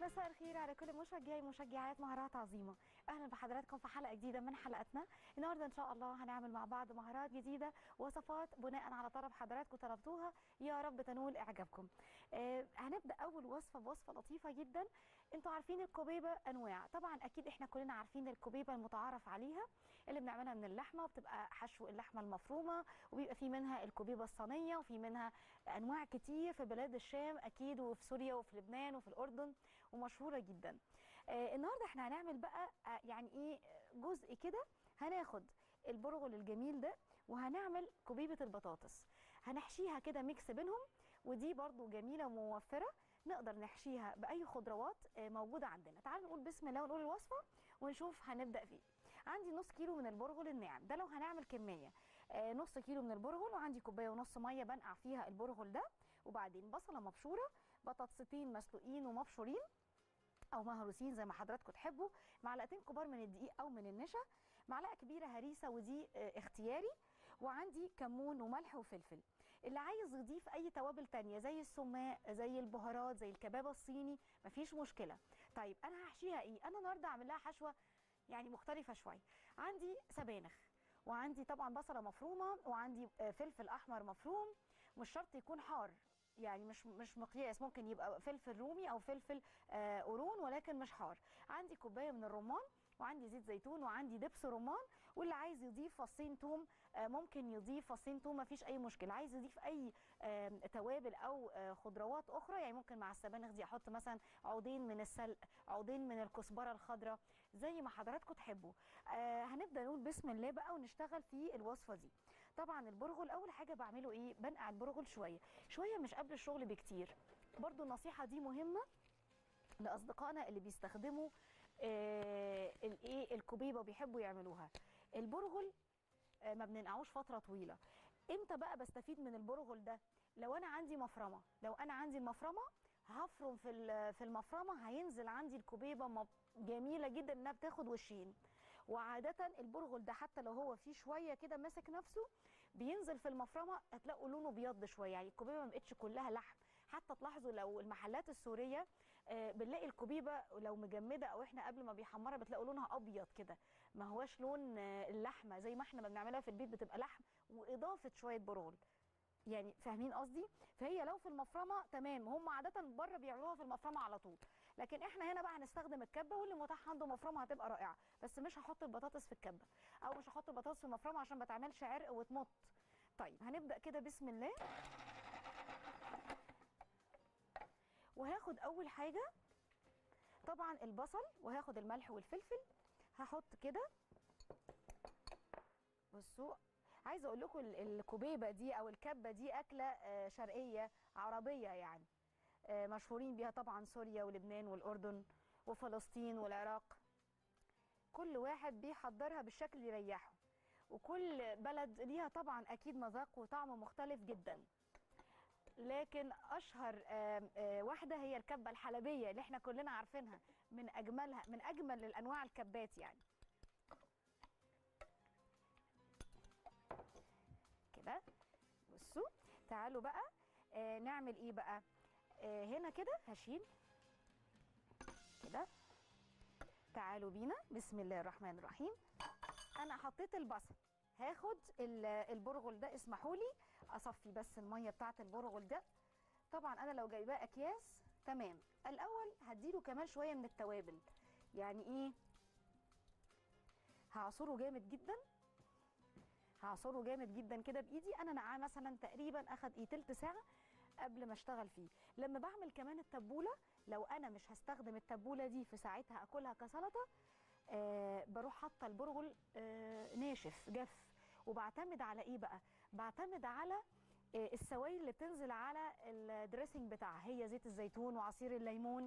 مساء الخير على كل مشجعي مشجعات مهارات عظيمه اهلا بحضراتكم في حلقه جديده من حلقتنا النهارده ان شاء الله هنعمل مع بعض مهارات جديده وصفات بناء على طلب حضراتكم طلبتوها يا رب تنول اعجابكم آه هنبدا اول وصفه بوصفه لطيفه جدا انتوا عارفين الكوبيبه انواع طبعا اكيد احنا كلنا عارفين الكوبيبه المتعارف عليها اللي بنعملها من اللحمه وبتبقى حشو اللحمه المفرومه وبيبقى في منها الكوبيبه الصينيه وفي منها انواع كتير في بلاد الشام اكيد وفي سوريا وفي لبنان وفي الاردن ومشهوره جدا آه النهارده احنا هنعمل بقى آه يعني ايه جزء كده هناخد البرغل الجميل ده وهنعمل كوبيبه البطاطس هنحشيها كده ميكس بينهم ودي برضو جميله وموفره نقدر نحشيها باي خضروات آه موجوده عندنا تعالوا نقول بسم الله ونقول الوصفه ونشوف هنبدا فيه عندي نص كيلو من البرغل الناعم ده لو هنعمل كميه آه نص كيلو من البرغل وعندي كوبايه ونص ميه بنقع فيها البرغل ده وبعدين بصله مبشوره بطاطستين مسلوقين ومبشورين او مهروسين زي ما حضراتكم تحبوا معلقتين كبار من الدقيق او من النشا معلقه كبيره هريسه ودي اه اختياري وعندي كمون وملح وفلفل اللي عايز يضيف اي توابل تانية زي السماق زي البهارات زي الكباب الصيني مفيش مشكله طيب انا هحشيها ايه انا النهارده اعمل لها حشوه يعني مختلفه شويه عندي سبانخ وعندي طبعا بصله مفرومه وعندي فلفل احمر مفروم مش شرط يكون حار يعني مش مش مقياس ممكن يبقى فلفل رومي او فلفل آه قرون ولكن مش حار عندي كوبايه من الرمان وعندي زيت زيتون وعندي دبس رمان واللي عايز يضيف فصين توم آه ممكن يضيف فصين توم مفيش اي مشكله عايز يضيف اي آه توابل او آه خضروات اخرى يعني ممكن مع السبانخ دي احط مثلا عودين من السلق عودين من الكزبره الخضراء زي ما حضراتكم تحبوا آه هنبدا نقول بسم الله بقى ونشتغل في الوصفه دي طبعا البرغل اول حاجه بعمله ايه بنقع البرغل شويه شويه مش قبل الشغل بكتير برضو النصيحه دي مهمه لاصدقائنا اللي بيستخدموا آه الايه الكوبيبه وبيحبوا يعملوها البرغل آه ما بننقعوش فتره طويله امتى بقى بستفيد من البرغل ده لو انا عندي مفرمه لو انا عندي المفرمه هفرم في في المفرمه هينزل عندي الكوبيبه جميله جدا انها بتاخد وشين وعاده البرغل ده حتى لو هو فيه شويه كده ماسك نفسه بينزل في المفرمه هتلاقوا لونه بيض شويه يعني الكوبيبه ما بقتش كلها لحم حتى تلاحظوا لو المحلات السوريه آه بنلاقي الكوبيبه لو مجمده او احنا قبل ما بيحمرها بتلاقوا لونها ابيض كده ما هواش لون آه اللحمه زي ما احنا بنعملها في البيت بتبقى لحم واضافه شويه برغل يعني فاهمين قصدي فهي لو في المفرمه تمام هم عاده بره بيعملوها في المفرمه على طول لكن احنا هنا بقى هنستخدم الكبه واللي متاح عنده مفرمه هتبقى رائعه بس مش هحط البطاطس في الكبه او مش هحط البطاطس في المفرمه عشان ما تعملش عرق وتمط طيب هنبدا كده بسم الله وهاخد اول حاجه طبعا البصل وهاخد الملح والفلفل هحط كده بصوا عايزه اقول لكم الكوبيبه دي او الكبه دي اكله شرقيه عربيه يعني مشهورين بيها طبعا سوريا ولبنان والاردن وفلسطين والعراق كل واحد بيحضرها بالشكل اللي يريحه وكل بلد ليها طبعا اكيد مذاق وطعم مختلف جدا لكن اشهر واحده هي الكبه الحلبيه اللي احنا كلنا عارفينها من اجملها من اجمل الانواع الكبات يعني كده بصوا تعالوا بقى آه نعمل ايه بقى آه هنا كده هشيل كده تعالوا بينا بسم الله الرحمن الرحيم انا حطيت البصل هاخد البرغل ده اسمحوا لي اصفي بس الميه بتاعه البرغل ده طبعا انا لو جايباه اكياس تمام الاول هديله كمان شويه من التوابل يعني ايه هعصره جامد جدا هعصره جامد جدا كده بايدي انا نقعاه مثلا تقريبا اخد ايه تلت ساعه قبل ما اشتغل فيه لما بعمل كمان التبوله لو انا مش هستخدم التبوله دي في ساعتها اكلها كسلطه آه بروح حاطه البرغل آه ناشف جف وبعتمد على ايه بقى بعتمد على آه السوائل اللي بتنزل على الدريسنج بتاعها هي زيت الزيتون وعصير الليمون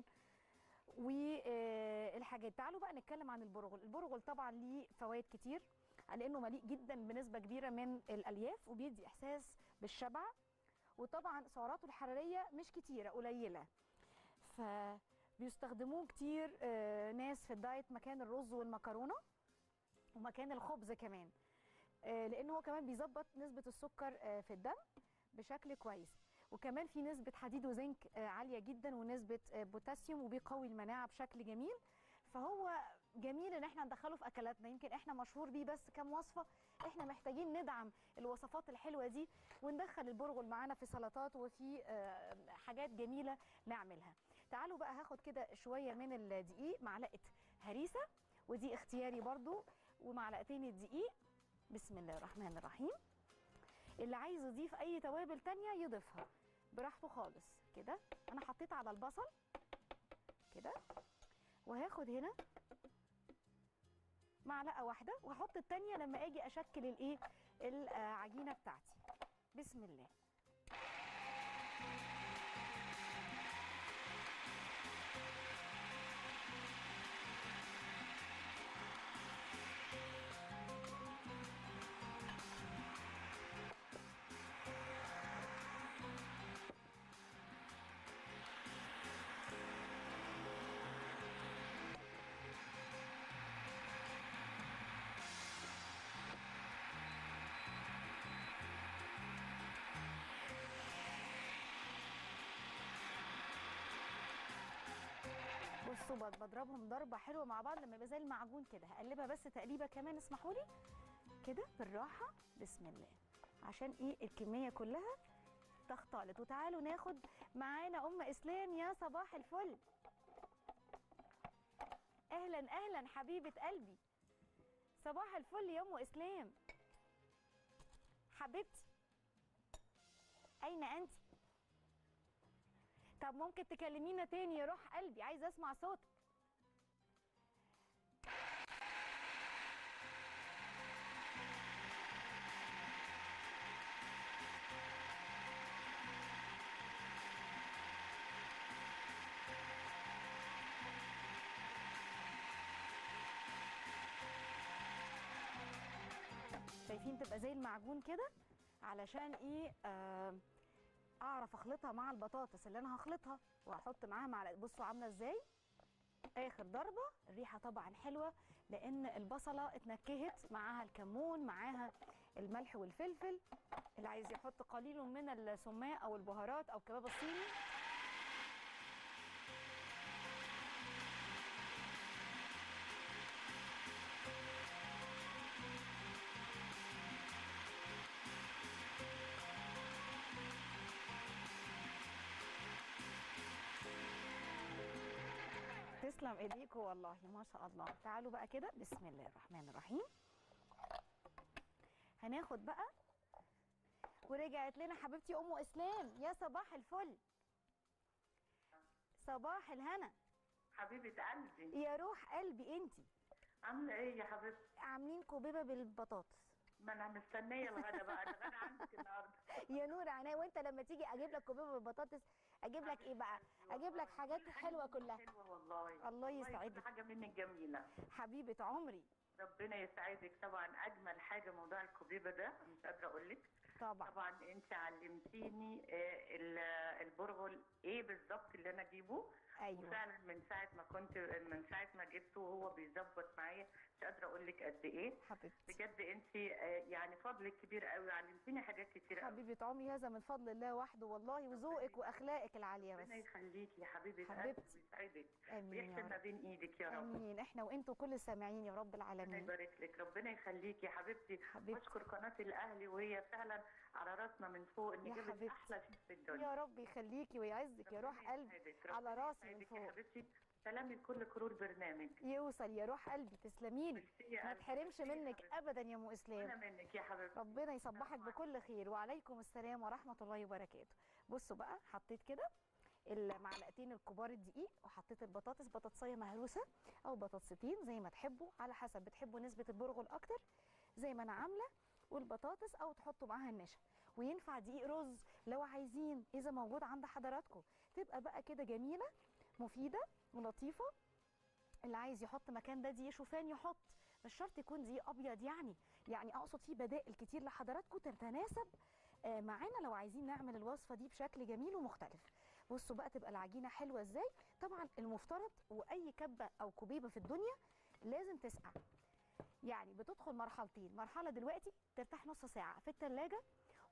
والحاجات تعالوا بقى نتكلم عن البرغل البرغل طبعا ليه فوائد كتير لانه مليء جدا بنسبه كبيره من الالياف وبيدي احساس بالشبع وطبعا سعراته الحراريه مش كتيره قليله فبيستخدموه كتير ناس في الدايت مكان الرز والمكرونه ومكان الخبز كمان لان هو كمان بيظبط نسبه السكر في الدم بشكل كويس وكمان في نسبه حديد وزنك آه، عاليه جدا ونسبه آه، بوتاسيوم وبيقوي المناعه بشكل جميل فهو جميل ان احنا ندخله في اكلاتنا يمكن احنا مشهور بيه بس كام وصفه احنا محتاجين ندعم الوصفات الحلوه دي وندخل البرغل معانا في سلطات وفي آه، حاجات جميله نعملها تعالوا بقى هاخد كده شويه من الدقيق معلقه هريسه ودي اختياري برضو ومعلقتين الدقيق بسم الله الرحمن الرحيم اللي عايز يضيف اي توابل تانية يضيفها براحته خالص كده انا حطيت على البصل كده وهاخد هنا معلقه واحده وهحط التانية لما اجي اشكل الايه العجينه بتاعتي بسم الله بصوا بض- بضربهم ضربه حلوه مع بعض لما يبقى زي المعجون كده هقلبها بس تقليبه كمان اسمحوا لي كده بالراحه بسم الله عشان ايه الكميه كلها تختلط وتعالوا ناخد معانا ام اسلام يا صباح الفل اهلا اهلا حبيبه قلبي صباح الفل يا ام اسلام حبيبتي اين انت طب ممكن تكلمينا تاني يا روح قلبي عايزه اسمع صوتك شايفين تبقى زي المعجون كده علشان ايه آه اعرف اخلطها مع البطاطس اللي انا هخلطها وهحط معاها معلقه بصوا عامله ازاي اخر ضربه الريحه طبعا حلوه لان البصله اتنكهت معاها الكمون معاها الملح والفلفل اللي عايز يحط قليل من السماء او البهارات او الكباب الصيني تسلم ايديكم والله ما شاء الله تعالوا بقى كده بسم الله الرحمن الرحيم هناخد بقى ورجعت لنا حبيبتي ام اسلام يا صباح الفل صباح الهنا حبيبة قلبي يا روح قلبي انتي عاملة ايه يا حبيبتي؟ عاملين كوبيبه بالبطاطس ما انا مستنية الغدا بقى الغدا عندك النهارده يا نور عينيا وانت لما تيجي اجيب لك كوبيبه بالبطاطس اجيب لك ايه بقى اجيب لك حاجات كل حاجة حلوه منك كلها حلوة والله الله كل يسعدك حاجة منك جميلة حبيبه عمري ربنا يسعدك طبعا اجمل حاجة موضوع الكوبيبة ده مش قادرة اقول لك طبعا طبعا انت علمتيني آه، ال- البرغل ايه بالظبط اللي انا اجيبه ايوه وفعلا من ساعة ما كنت من ساعة ما جبته وهو بيظبط معايا مش قادرة اقول لك قد ايه حبيبتي بجد انت يعني فضلك كبير قوي علمتيني حاجات كتير قوي حبيبه عمري هذا من فضل الله وحده والله وذوقك واخلاقك العاليه ربنا بس يخليكي يا حبيبه حبيبتي. قلبي ويسعدك امين يا ويحسن ما رب بين ايدك يا رب امين احنا وانتوا كل السامعين يا رب ربنا العالمين يبارك لك ربنا يخليكي يا حبيبتي حبيبتي بشكر قناه الاهلي وهي فعلا على راسنا من فوق ان يا جابت حبيبتي. احلى شيء في الدنيا يا رب يخليكي ويعزك يا روح ربنا قلبي يسعدك، على ربنا راسي من يسعدك يا فوق حبيبتي سلامي لكل كرور برنامج يوصل يا روح قلبي تسلميلي ميرسي يا ما قلبي، تحرمش ميرسي يا منك حبيبتي. ابدا يا ام وانا اسلام منك يا حبيبتي ربنا يصبحك السلام بكل خير وعليكم السلام ورحمه الله وبركاته بصوا بقى حطيت كده المعلقتين الكبار الدقيق وحطيت البطاطس بطاطسيه مهروسه او بطاطستين زي ما تحبوا على حسب بتحبوا نسبه البرغل اكتر زي ما انا عامله والبطاطس او تحطوا معاها النشا وينفع دقيق رز لو عايزين اذا موجود عند حضراتكم تبقى بقى كده جميله مفيده ولطيفه اللي عايز يحط مكان ده دقيق شوفان يحط مش شرط يكون دقيق ابيض يعني يعني اقصد في بدائل كتير لحضراتكم تتناسب آه، معانا لو عايزين نعمل الوصفه دي بشكل جميل ومختلف بصوا بقى تبقى العجينه حلوه ازاي طبعا المفترض واي كبه او كوبيبه في الدنيا لازم تسقع يعني بتدخل مرحلتين مرحله دلوقتي ترتاح نص ساعه في الثلاجه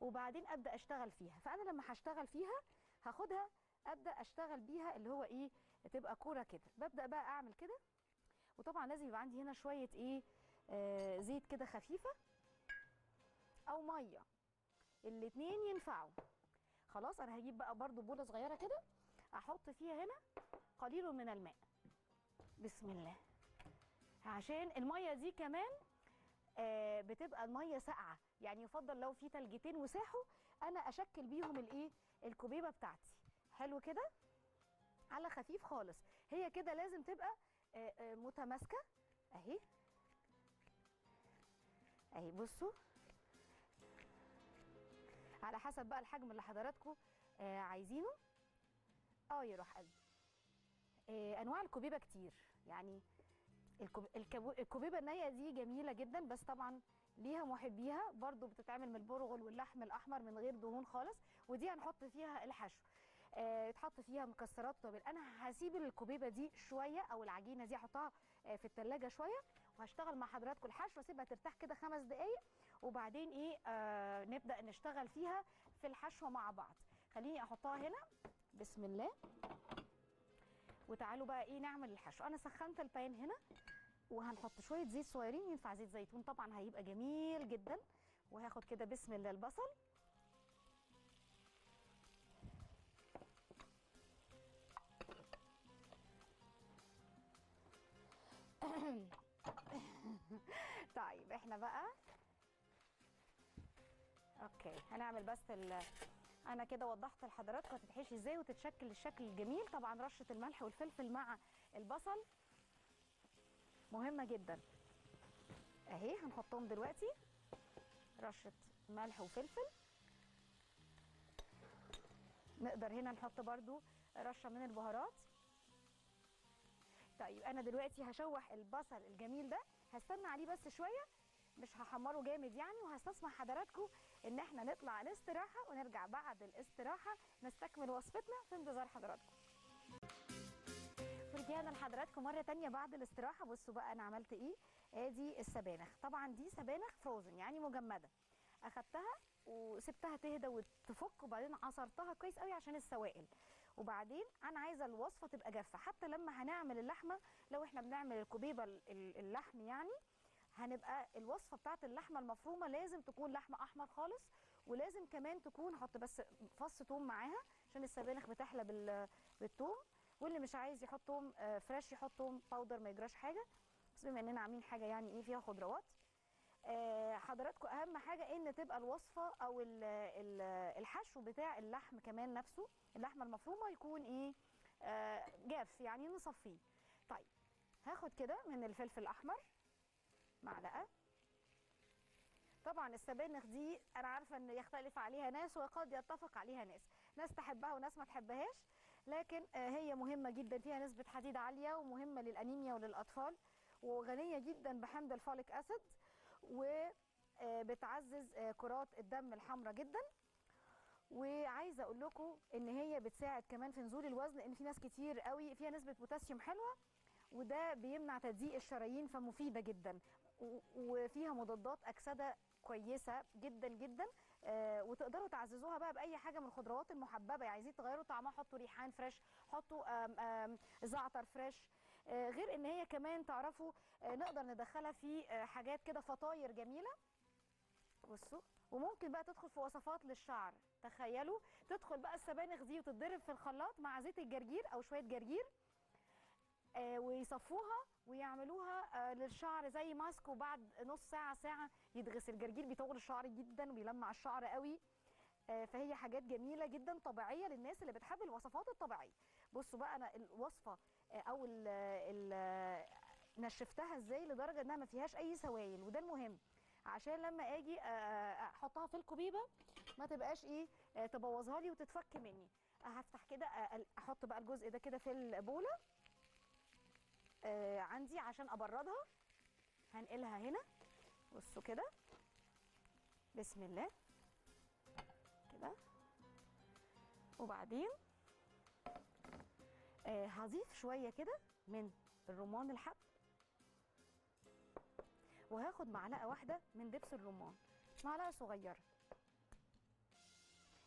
وبعدين ابدا اشتغل فيها فانا لما هشتغل فيها هاخدها ابدا اشتغل بيها اللي هو ايه تبقى كوره كده ببدا بقى اعمل كده وطبعا لازم يبقى عندي هنا شويه ايه آه زيت كده خفيفه او ميه الاتنين ينفعوا خلاص انا هجيب بقى برضو بوله صغيره كده احط فيها هنا قليل من الماء بسم الله عشان الميه دي كمان آه بتبقى الميه ساقعه يعني يفضل لو في تلجتين وساحوا انا اشكل بيهم الايه الكوبيبه بتاعتي حلو كده على خفيف خالص هي كده لازم تبقى آه آه متماسكه اهي اهي بصوا على حسب بقى الحجم اللي حضراتكم آه عايزينه اه يروح قلبي آه انواع الكوبيبه كتير يعني الكوب... الكبو... الكوبيبه النيه دي جميله جدا بس طبعا ليها محبيها برضو بتتعمل من البرغل واللحم الاحمر من غير دهون خالص ودي هنحط فيها الحشو آه، يتحط فيها مكسرات توابل انا هسيب الكوبيبه دي شويه او العجينه دي احطها آه، في التلاجة شويه وهشتغل مع حضراتكم الحشو اسيبها ترتاح كده خمس دقايق وبعدين ايه آه نبدا نشتغل فيها في الحشوه مع بعض خليني احطها هنا بسم الله وتعالوا بقى ايه نعمل الحشو انا سخنت البان هنا وهنحط شويه زيت صغيرين ينفع زيت زيتون طبعا هيبقى جميل جدا وهاخد كده بسم الله البصل طيب احنا بقى اوكي هنعمل بس ال انا كده وضحت لحضراتكم هتتحشي ازاي وتتشكل الشكل الجميل طبعا رشه الملح والفلفل مع البصل مهمه جدا اهي هنحطهم دلوقتي رشه ملح وفلفل نقدر هنا نحط برضو رشه من البهارات طيب انا دلوقتي هشوح البصل الجميل ده هستنى عليه بس شويه مش هحمره جامد يعني وهستسمح حضراتكم ان احنا نطلع الاستراحه ونرجع بعد الاستراحه نستكمل وصفتنا في انتظار حضراتكم ورجعنا لحضراتكم مره تانية بعد الاستراحه بصوا بقى انا عملت ايه ادي السبانخ طبعا دي سبانخ فروزن يعني مجمده اخدتها وسبتها تهدى وتفك وبعدين عصرتها كويس قوي عشان السوائل وبعدين انا عايزه الوصفه تبقى جافه حتى لما هنعمل اللحمه لو احنا بنعمل الكوبيبه ال- ال- اللحم يعني هنبقى الوصفه بتاعت اللحمه المفرومه لازم تكون لحمه احمر خالص ولازم كمان تكون حط بس فص توم معاها عشان السبانخ بتحلى بال- بالثوم واللي مش عايز يحط توم آه، فريش يحط توم باودر ما يجراش حاجه بس بما اننا عاملين حاجه يعني ايه فيها خضروات آه، حضراتكم اهم حاجه ان تبقى الوصفه او ال- ال- الحشو بتاع اللحم كمان نفسه اللحمه المفرومه يكون ايه آه، جاف يعني نصفيه طيب هاخد كده من الفلفل الاحمر معلقه طبعا السبانخ دي انا عارفه ان يختلف عليها ناس وقد يتفق عليها ناس ناس تحبها وناس ما تحبهاش لكن آه، هي مهمه جدا فيها نسبه حديد عاليه ومهمه للانيميا وللاطفال وغنيه جدا بحمض الفوليك اسيد وبتعزز كرات الدم الحمراء جدا وعايزه اقول لكم ان هي بتساعد كمان في نزول الوزن لان في ناس كتير قوي فيها نسبه بوتاسيوم حلوه وده بيمنع تضييق الشرايين فمفيده جدا و- وفيها مضادات اكسده كويسه جدا جدا آه وتقدروا تعززوها بقى باي حاجه من الخضروات المحببه يعني عايزين تغيروا طعمها حطوا ريحان فريش حطوا آم آم زعتر فريش آه غير ان هي كمان تعرفوا آه نقدر ندخلها في آه حاجات كده فطاير جميله بصوا وممكن بقى تدخل في وصفات للشعر تخيلوا تدخل بقى السبانخ دي وتتضرب في الخلاط مع زيت الجرجير او شويه جرجير آه ويصفوها ويعملوها آه للشعر زي ماسك وبعد نص ساعه ساعه يتغسل الجرجير بيطول الشعر جدا وبيلمع الشعر قوي آه فهي حاجات جميله جدا طبيعيه للناس اللي بتحب الوصفات الطبيعيه بصوا بقى انا الوصفه آه او ال ال نشفتها ازاي لدرجه انها ما فيهاش اي سوائل وده المهم عشان لما اجي آه، احطها في الكوبيبه ما تبقاش ايه آه، تبوظها لي وتتفك مني آه، هفتح كده آه، احط بقى الجزء ده كده في البوله آه، عندي عشان ابردها هنقلها هنا بصوا كده بسم الله كده وبعدين آه، هضيف شويه كده من الرمان الحب وهاخد معلقه واحده من دبس الرمان معلقه صغيره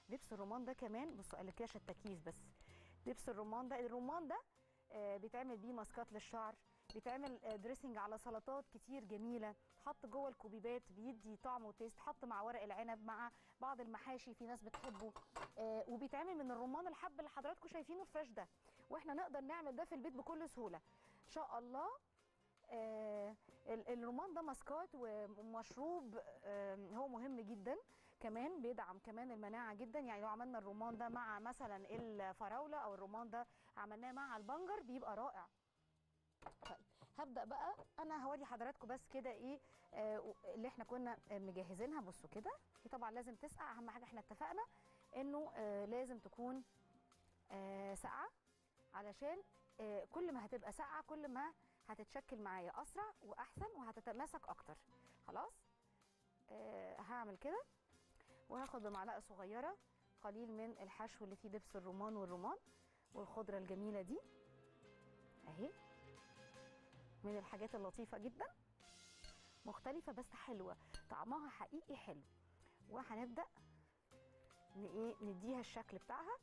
دبس الرمان ده كمان بصوا قال لك كده التكييف بس دبس الرمان ده الرمان ده آه، بيتعمل بيه ماسكات للشعر بيتعمل آه، دريسنج على سلطات كتير جميله تحط جوه الكوبيبات بيدي طعم وتيست تحط مع ورق العنب مع بعض المحاشي في ناس بتحبه آه، وبيتعمل من الرمان الحب اللي حضراتكم شايفينه الفريش ده واحنا نقدر نعمل ده في البيت بكل سهوله ان شاء الله آه، ال- الرمان ده ماسكات ومشروب آه، هو مهم جدا كمان بيدعم كمان المناعه جدا يعني لو عملنا الرمان ده مع مثلا الفراوله او الرمان ده عملناه مع البنجر بيبقى رائع طيب هبدا بقى انا هوري حضراتكم بس كده ايه آه اللي احنا كنا آه، مجهزينها بصوا كده دي طبعا لازم تسقع اهم حاجه احنا اتفقنا انه آه لازم تكون آه ساقعه علشان آه كل ما هتبقى ساقعه كل ما هتتشكل معايا اسرع واحسن وهتتماسك اكتر خلاص آه هعمل كده وهاخد بمعلقه صغيره قليل من الحشو اللي فيه دبس الرمان والرمان والخضره الجميله دي اهي من الحاجات اللطيفه جدا مختلفه بس حلوه طعمها حقيقي حلو وهنبدا ن- ايه نديها الشكل بتاعها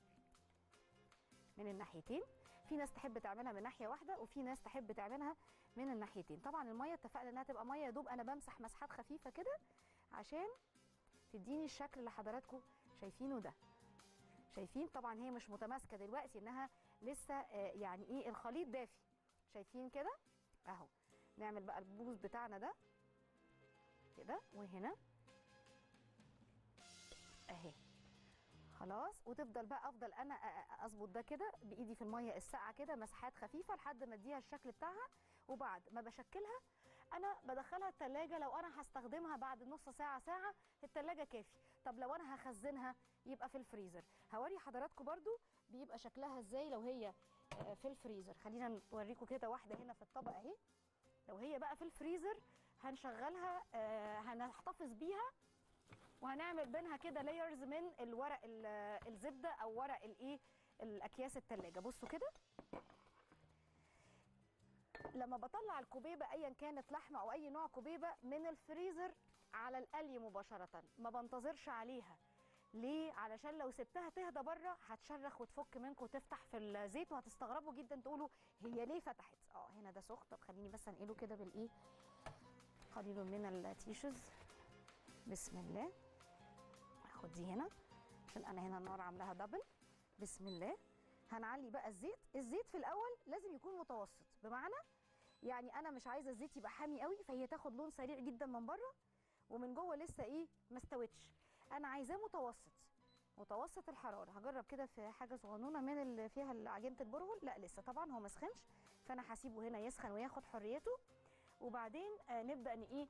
من الناحيتين في ناس تحب تعملها من ناحيه واحده وفي ناس تحب تعملها من الناحيتين طبعا الميه اتفقنا انها تبقى ميه يا دوب انا بمسح مسحات خفيفه كده عشان تديني الشكل اللي حضراتكم شايفينه ده شايفين طبعا هي مش متماسكه دلوقتي انها لسه آه، يعني ايه الخليط دافي شايفين كده اهو نعمل بقى البوز بتاعنا ده كده وهنا اهي خلاص وتفضل بقى افضل انا أ- أ- اظبط ده كده بايدي في الميه الساقعه كده مسحات خفيفه لحد ما اديها الشكل بتاعها وبعد ما بشكلها انا بدخلها التلاجة لو انا هستخدمها بعد نص ساعه ساعه في التلاجة كافي طب لو انا هخزنها يبقى في الفريزر هوري حضراتكم برضو بيبقى شكلها ازاي لو هي آه، في الفريزر خلينا نوريكم كده واحده هنا في الطبق اهي لو هي بقى في الفريزر هنشغلها آه، هنحتفظ بيها وهنعمل بينها كده لايرز من الورق ال- الزبده او ورق الايه الاكياس التلاجة بصوا كده لما بطلع الكوبيبه ايا كانت لحمه او اي نوع كوبيبه من الفريزر على القلي مباشره ما بنتظرش عليها ليه علشان لو سبتها تهدى بره هتشرخ وتفك منكم وتفتح في الزيت وهتستغربوا جدا تقولوا هي ليه فتحت اه هنا ده سخن طب خليني بس انقله كده بالايه قليل من التيشوز بسم الله هاخد دي هنا عشان انا هنا النار عاملاها دبل بسم الله هنعلي بقى الزيت الزيت في الاول لازم يكون متوسط بمعنى يعني انا مش عايزه الزيت يبقى حامي قوي فهي تاخد لون سريع جدا من بره ومن جوه لسه ايه ما استوتش انا عايزاه متوسط متوسط الحراره هجرب كده في حاجه صغنونه من اللي فيها عجينه البرغل لا لسه طبعا هو ما سخنش فانا هسيبه هنا يسخن وياخد حريته وبعدين آه نبدا ن ايه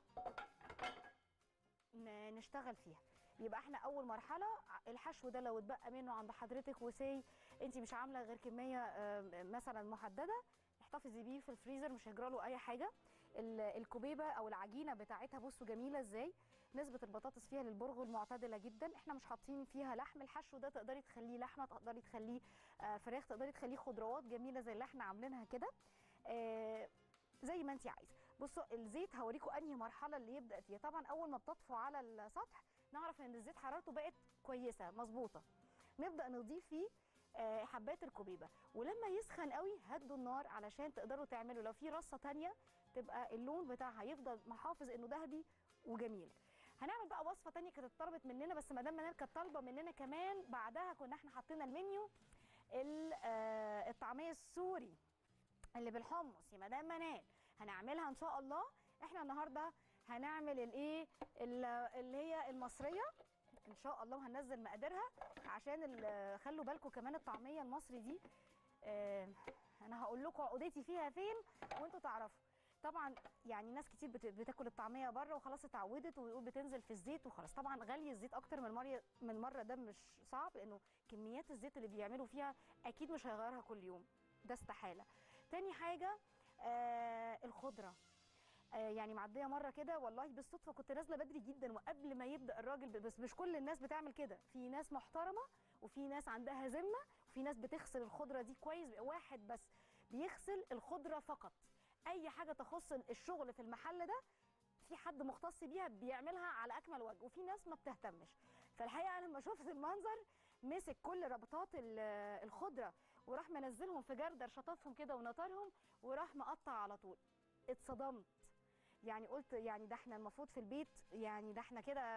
ن- نشتغل فيها يبقى احنا اول مرحله ع- الحشو ده لو اتبقى منه عند حضرتك وسي انت مش عامله غير كميه آه، مثلا محدده احتفظي بيه في الفريزر مش هيجرى له اي حاجه ال- الكوبيبه او العجينه بتاعتها بصوا جميله ازاي نسبه البطاطس فيها للبرغل معتدله جدا احنا مش حاطين فيها لحم الحشو ده تقدري تخليه لحمه تقدري تخليه آه، فراخ تقدري تخليه خضروات جميله زي اللي احنا عاملينها كده آه، زي ما انت عايزه بصوا الزيت هوريكم انهي مرحله اللي يبدا فيها طبعا اول ما بتطفو على السطح نعرف ان الزيت حرارته بقت كويسه مظبوطه نبدا نضيف فيه آه، حبات الكوبيبه ولما يسخن قوي هدوا النار علشان تقدروا تعملوا لو في رصه تانية تبقى اللون بتاعها يفضل محافظ انه ذهبي وجميل هنعمل بقى وصفه تانية كانت اتطلبت مننا بس مدام منال كانت طالبه مننا كمان بعدها كنا احنا حاطين المنيو ال- آه، الطعميه السوري اللي بالحمص يا مدام منال هنعملها ان شاء الله احنا النهارده هنعمل الايه ال- اللي هي المصريه ان شاء الله وهننزل مقاديرها عشان ال- خلوا بالكم كمان الطعميه المصري دي آه، انا هقول لكم عقدتي فيها فين وانتوا تعرفوا طبعا يعني ناس كتير بت- بتاكل الطعميه بره وخلاص اتعودت ويقول بتنزل في الزيت وخلاص طبعا غلي الزيت اكتر من مره من مره ده مش صعب لانه كميات الزيت اللي بيعملوا فيها اكيد مش هيغيرها كل يوم ده استحاله تاني حاجه آه الخضره آه يعني معديه مره كده والله بالصدفه كنت نازله بدري جدا وقبل ما يبدا الراجل ب- بس مش كل الناس بتعمل كده في ناس محترمه وفي ناس عندها ذمه وفي ناس بتغسل الخضره دي كويس واحد بس بيغسل الخضره فقط اي حاجه تخص الشغل في المحل ده في حد مختص بيها بيعملها على اكمل وجه وفي ناس ما بتهتمش فالحقيقه لما شفت المنظر مسك كل ربطات ال- الخضره وراح منزلهم في جردل شطفهم كده ونطرهم وراح مقطع على طول اتصدمت يعني قلت يعني ده احنا المفروض في البيت يعني ده احنا كده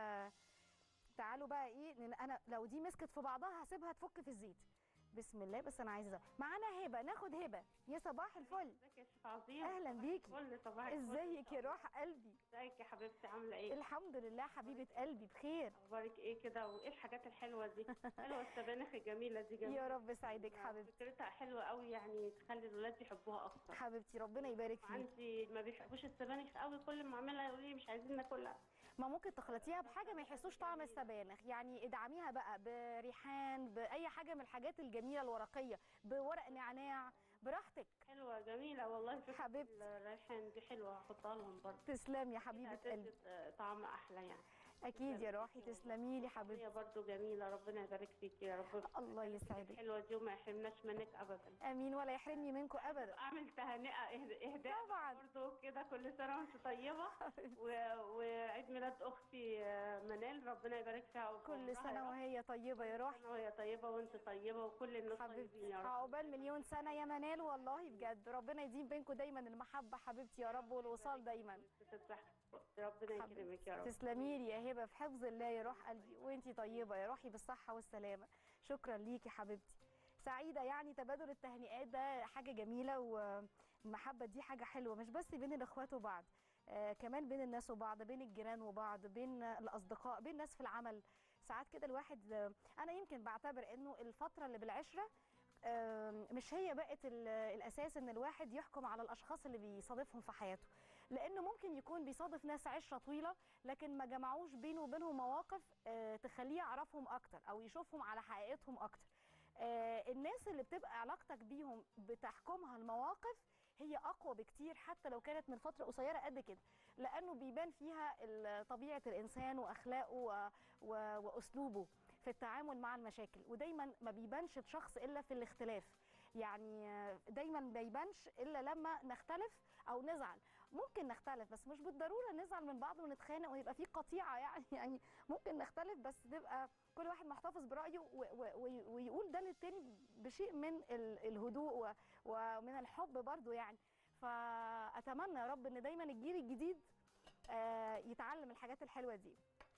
تعالوا بقى ايه لأن انا لو دي مسكت في بعضها هسيبها تفك في الزيت بسم الله بس انا عايزه معانا هبه ناخد هبه يا صباح الفل ازيك يا شيخ عظيم اهلا بيكي كل صباح الفل. ازيك يا روح قلبي ازيك يا حبيبتي عامله ايه الحمد لله حبيبه قلبي بخير اخبارك ايه كده وايه الحاجات الحلوه دي حلوه السبانخ الجميله دي جميله يا رب يسعدك حبيبتي فكرتها حلوه قوي يعني تخلي الولاد يحبوها اكتر حبيبتي ربنا يبارك فيك عندي ما بيحبوش السبانخ قوي كل ما اعملها يقولوا لي مش عايزين ناكلها ما ممكن تخلطيها بحاجه ما يحسوش طعم السبانخ يعني ادعميها بقى بريحان باي حاجه من الحاجات الجميله الورقيه بورق نعناع براحتك حلوه جميله والله فكره حبيبتي. الريحان دي حلوه هحطها لهم برضه تسلمي يا حبيبه كده قلبي هتدي طعم احلى يعني اكيد يا روحي تسلمي لي هي حبيبتي برضه جميله ربنا يبارك فيك يا رب الله يسعدك الحلوه دي وما يحرمناش منك ابدا امين ولا يحرمني منكم ابدا اعمل تهنئه إهد- اهداء طبعا برضه كده كل سنه وانت طيبه و- وعيد ميلاد اختي آه، منال ربنا يبارك فيها وفي كل عمرها سنه يا رب. وهي طيبه يا روحي سنة وهي طيبه وانت طيبه وكل الناس طيبين حبيبتي يا رب عقبال مليون سنه يا منال والله بجد ربنا يديم بينكم دايما المحبه حبيبتي يا رب والوصال دايما تفرح ربنا حبيبتي. يكرمك يا رب تسلمي لي يا هبه في حفظ الله يا روح قلبي وانتي طيبه يا روحي بالصحه والسلامه شكرا ليكي حبيبتي سعيده يعني تبادل التهنئات ده حاجه جميله والمحبه دي حاجه حلوه مش بس بين الاخوات وبعض آه كمان بين الناس وبعض بين الجيران وبعض بين الاصدقاء بين ناس في العمل ساعات كده الواحد آه، انا يمكن بعتبر انه الفتره اللي بالعشره آم، مش هي بقت ال- الاساس ان الواحد يحكم على الاشخاص اللي بيصادفهم في حياته لانه ممكن يكون بيصادف ناس عشره طويله لكن ما جمعوش بينه وبينهم مواقف آه، تخليه يعرفهم اكتر او يشوفهم على حقيقتهم اكتر آه، الناس اللي بتبقى علاقتك بيهم بتحكمها المواقف هي اقوى بكتير حتى لو كانت من فتره قصيره قد كده لانه بيبان فيها ال- طبيعه الانسان واخلاقه و- و- واسلوبه في التعامل مع المشاكل ودايما ما بيبانش الشخص الا في الاختلاف يعني آه، دايما ما بيبانش الا لما نختلف او نزعل ممكن نختلف بس مش بالضروره نزعل من بعض ونتخانق ويبقى في قطيعه يعني يعني ممكن نختلف بس تبقى كل واحد محتفظ برايه و- و- وي- ويقول ده للتاني بشيء من ال- الهدوء و- ومن الحب برضو يعني فاتمنى يا رب ان دايما الجيل الجديد آه، يتعلم الحاجات الحلوه دي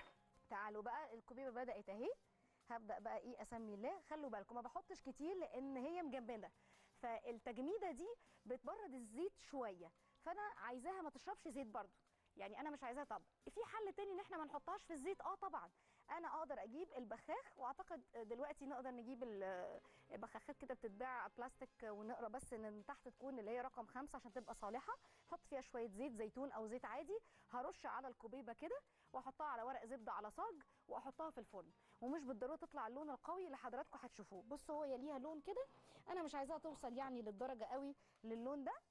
تعالوا بقى الكوبيبه بدات اهي هبدا بقى ايه اسمي الله خلوا بالكم ما بحطش كتير لان هي مجمده فالتجميده دي بتبرد الزيت شويه فانا عايزاها ما تشربش زيت برضو يعني انا مش عايزاها طب في حل تاني ان احنا ما نحطهاش في الزيت اه طبعا انا اقدر اجيب البخاخ واعتقد دلوقتي نقدر نجيب ال- البخاخات كده بتتباع بلاستيك ونقرا بس ان من تحت تكون اللي هي رقم خمسة عشان تبقى صالحه حط فيها شويه زيت زيتون او زيت عادي هرش على الكوبيبه كده واحطها على ورق زبده على صاج واحطها في الفرن ومش بالضروره تطلع اللون القوي اللي حضراتكم هتشوفوه بصوا هي ليها لون كده انا مش عايزاها توصل يعني للدرجه قوي للون ده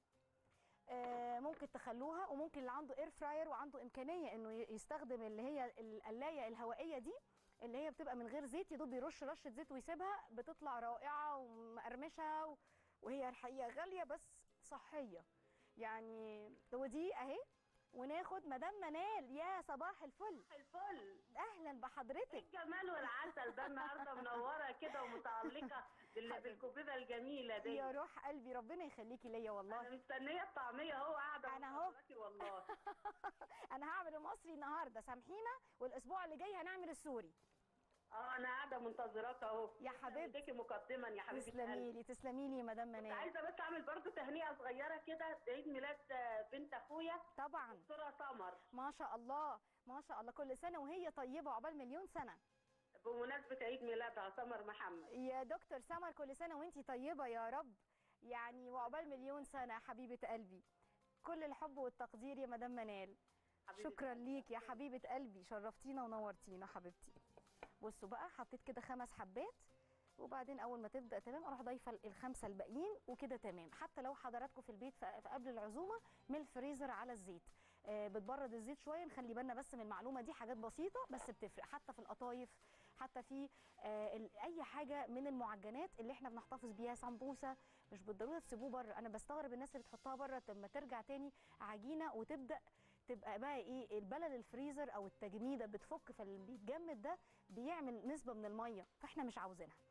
آه، ممكن تخلوها وممكن اللي عنده اير فراير وعنده امكانيه انه ي- يستخدم اللي هي القلايه الهوائيه دي اللي هي بتبقى من غير زيت يدوب يرش رشه زيت ويسيبها بتطلع رائعه ومقرمشه و- وهي الحقيقه غاليه بس صحيه يعني ودي اهي وناخد مدام منال يا صباح الفل الفل اهلا بحضرتك الجمال والعسل ده النهارده منوره كده ومتعلقه بال- حبيبتي. بالكوبيبه الجميله دي يا روح قلبي ربنا يخليكي ليا والله انا مستنيه الطعميه اهو قاعده أنا أهو. منتظراكي والله انا هعمل المصري النهارده سامحينا والاسبوع اللي جاي هنعمل السوري اه انا قاعده منتظراك اهو يا حبيبتي. اديكي مقدما يا حبيبتي تسلمي لي تسلمي لي يا مدام كنت منال عايزه بس اعمل برضو تهنئه صغيره كده عيد ميلاد آه، بنت اخويا طبعا دكتوره سمر ما شاء الله ما شاء الله كل سنه وهي طيبه عقبال مليون سنه بمناسبه عيد ميلادها سمر محمد يا دكتور سمر كل سنه وانتي طيبه يا رب يعني وعقبال مليون سنه حبيبه قلبي كل الحب والتقدير يا مدام منال حبيبة شكرا قلبي. ليك يا حبيبه قلبي شرفتينا ونورتينا حبيبتي بصوا بقى حطيت كده خمس حبات وبعدين اول ما تبدا تمام اروح ضايفه الخمسه الباقيين وكده تمام حتى لو حضراتكم في البيت في في قبل العزومه من الفريزر على الزيت آه، بتبرد الزيت شويه نخلي بالنا بس من المعلومه دي حاجات بسيطه بس بتفرق حتى في القطايف حتى في آه، ال- اي حاجه من المعجنات اللي احنا بنحتفظ بيها سمبوسه مش بالضروره تسيبوه بره انا بستغرب الناس اللي بتحطها بره لما ترجع تاني عجينه وتبدا تبقى بقى ايه البلل الفريزر او التجميده بتفك فاللي بيتجمد ده بيعمل نسبه من الميه فاحنا مش عاوزينها